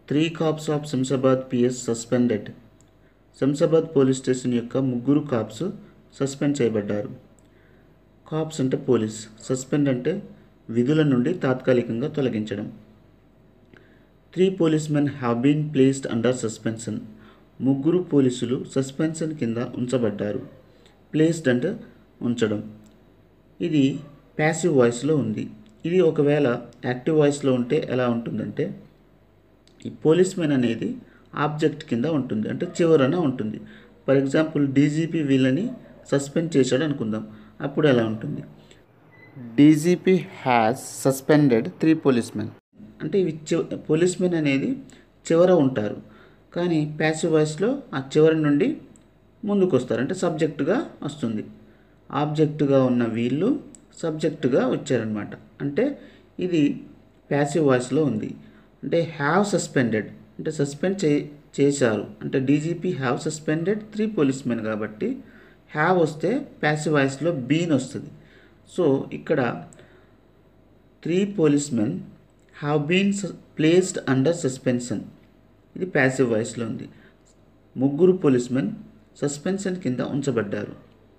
three cops of Shamshabad PS suspended Shamshabad police station యొక్క ముగ్గురు cops suspend చేయబడ్డారు కాప్స్ అంటే పోలీస్ సస్పెండ్ అంటే విధుల నుండి తాత్కాలికంగా తొలగించడం three policemen have been placed under suspension ముగ్గురు పోలీసులు సస్పెన్షన్ కింద ఉంచబడ్డారు ప్లేస్డ్ అంటే ఉంచడం ఇది ప్యాసివ్ వాయిస్లో ఉంది ఇది ఒకవేళ యాక్టివ్ వాయిస్లో ఉంటే ఎలా ఉంటుందంటే ఈ పోలీస్ మెన్ అనేది ఆబ్జెక్ట్ కింద ఉంటుంది అంటే చివరన ఉంటుంది ఫర్ ఎగ్జాంపుల్ డీజీపీ వీళ్ళని సస్పెండ్ చేశాడు అనుకుందాం అప్పుడు ఎలా ఉంటుంది DGP has suspended three policemen అంటే ఇవి చివ పోలీస్ మెన్ అనేది చివర ఉంటారు కానీ ప్యాసివ్ వాయిస్లో ఆ చివరి నుండి ముందుకు వస్తారు అంటే సబ్జెక్టుగా వస్తుంది ఆబ్జెక్టుగా ఉన్న వీళ్ళు సబ్జెక్టుగా వచ్చారనమాట అంటే ఇది ప్యాసివ్ వాయిస్లో ఉంది అంటే హ్యావ్ సస్పెండెడ్ అంటే సస్పెండ్ చే చేశారు అంటే DGP have suspended three policemen కాబట్టి హ్యావ్ వస్తే ప్యాసివ్ వాయిస్లో బీన్ వస్తుంది సో ఇక్కడ three policemen have been placed under suspension ఇది ప్యాసివ్ వాయిస్లో ఉంది ముగ్గురు పోలీస్ మెన్ సస్పెన్షన్ కింద ఉంచబడ్డారు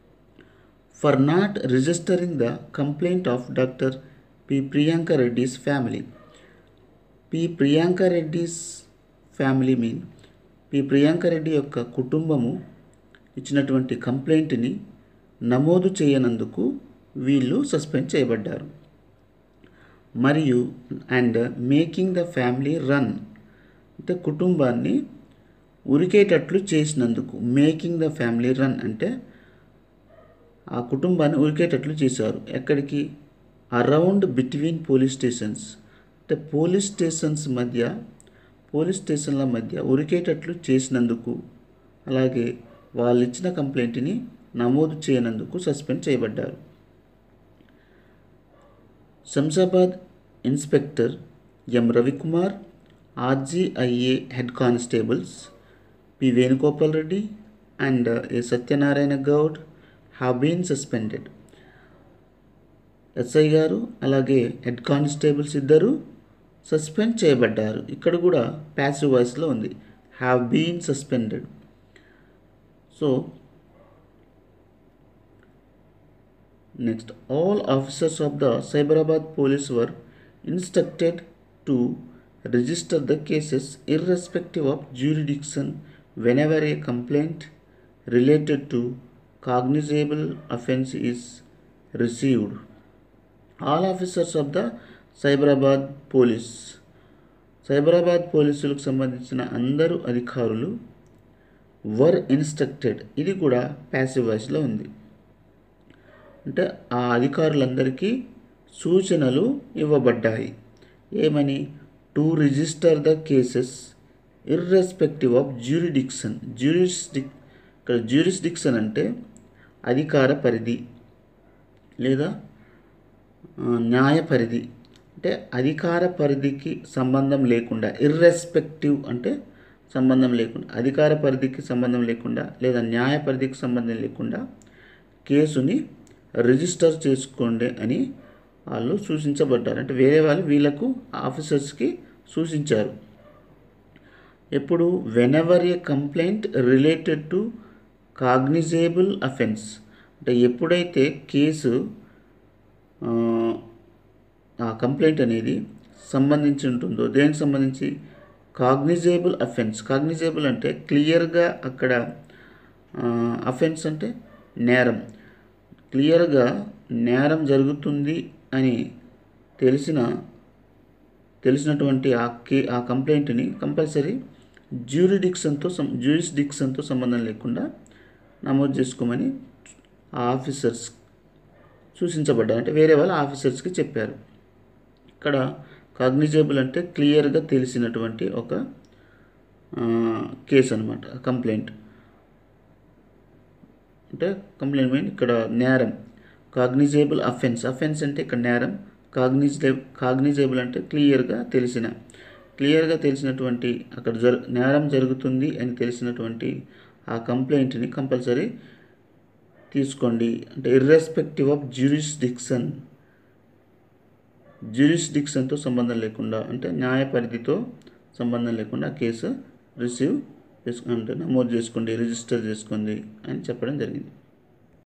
for not registering the complaint of doctor P Priyanka Reddy's family P Priyanka Reddy's family mean P Priyanka Reddy యొక్క కుటుంబము ఇచ్చినటువంటి కంప్లైంట్ని నమోదు చేయనందుకు వీళ్ళు సస్పెండ్ చేయబడ్డారు మరియు and making the family run అంటే కుటుంబాన్ని ఉరికేటట్లు చేసినందుకు మేకింగ్ ద ఫ్యామిలీ రన్ అంటే ఆ కుటుంబాన్ని ఉరికేటట్లు చేశారు ఎక్కడికి అరౌండ్ బిట్వీన్ పోలీస్ స్టేషన్స్ అంటే పోలీస్ స్టేషన్స్ మధ్య పోలీస్ స్టేషన్ల మధ్య ఉరికేటట్లు చేసినందుకు అలాగే వాళ్ళు ఇచ్చిన కంప్లైంట్ని నమోదు చేయనందుకు సస్పెండ్ చేయబడ్డారు Shamshabad inspector M Ravikumar RGIA head constables P Venugopal Reddy and A Satyanarayana Goud have been suspended SI garu అలాగే హెడ్ కానిస్టేబుల్స్ ఇద్దరు సస్పెండ్ చేయబడ్డారు ఇక్కడ కూడా ప్యాసివ్ వాయిస్లో ఉంది have been suspended so next all officers of the Cyberabad police were instructed to register the cases irrespective of jurisdiction whenever a complaint related to cognizable offence is received all officers of the Cyberabad police Cyberabad పోలీసులకు సంబంధించిన అందరు అధికారులు వర్ instructed ఇది కూడా passive వాయిస్లో ఉంది అంటే ఆ అధికారులందరికీ సూచనలు ఇవ్వబడ్డాయి ఏమని to register the cases irrespective of jurisdiction జ్యూరిస్డిక్ ఇక్కడ జ్యూరిస్డిక్షన్ అంటే అధికార పరిధి లేదా న్యాయ పరిధి అంటే అధికార పరిధికి సంబంధం లేకుండా ఇర్రెస్పెక్టివ్ అంటే సంబంధం లేకుండా అధికార పరిధికి సంబంధం లేకుండా లేదా న్యాయ పరిధికి సంబంధం లేకుండా కేసుని రిజిస్టర్ చేసుకోండి అని వాళ్ళు సూచించబడ్డారు అంటే వేరే వాళ్ళు వీళ్ళకు ఆఫీసర్స్కి సూచించారు ఎప్పుడు whenever a complaint related to cognizable offence అంటే ఎప్పుడైతే కేసు ఆ కంప్లైంట్ అనేది సంబంధించి ఉంటుందో దేనికి సంబంధించి కాగ్నిజేబుల్ అఫెన్స్ కాగ్నిజేబుల్ అంటే క్లియర్గా అక్కడ అఫెన్స్ అంటే నేరం క్లియర్గా నేరం జరుగుతుంది అని తెలిసిన తెలిసినటువంటి ఆ కే ఆ కంప్లైంట్ని కంపల్సరీ జ్యూరిడిక్షన్తో సం జ్యూరిస్డిక్షన్తో సంబంధం లేకుండా నమోదు చేసుకోమని ఆ ఆఫీసర్స్ సూచించబడ్డారు అంటే వేరే వాళ్ళ ఆఫీసర్స్కి చెప్పారు ఇక్కడ కాగ్నిజేబుల్ అంటే క్లియర్గా తెలిసినటువంటి ఒక కేసు అనమాట కంప్లైంట్ అంటే కంప్లైంట్ మీన్ ఇక్కడ నేరం కాగ్నిజేబుల్ అఫెన్స్ అఫెన్స్ అంటే ఇక్కడ నేరం కాగ్నిజే కాగ్నిజేబుల్ అంటే క్లియర్గా తెలిసిన క్లియర్గా తెలిసినటువంటి అక్కడ జరు నేరం జరుగుతుంది అని తెలిసినటువంటి ఆ కంప్లైంట్ని కంపల్సరీ తీసుకోండి అంటే ఇర్రెస్పెక్టివ్ ఆఫ్ జ్యూరిస్డిక్షన్ జ్యూరిస్డిక్షన్తో సంబంధం లేకుండా అంటే న్యాయ పరిధితో సంబంధం లేకుండా ఆ కేసు రిసీవ్ చేసుకు అంటే నమోదు చేసుకోండి రిజిస్టర్ చేసుకోండి అని చెప్పడం జరిగింది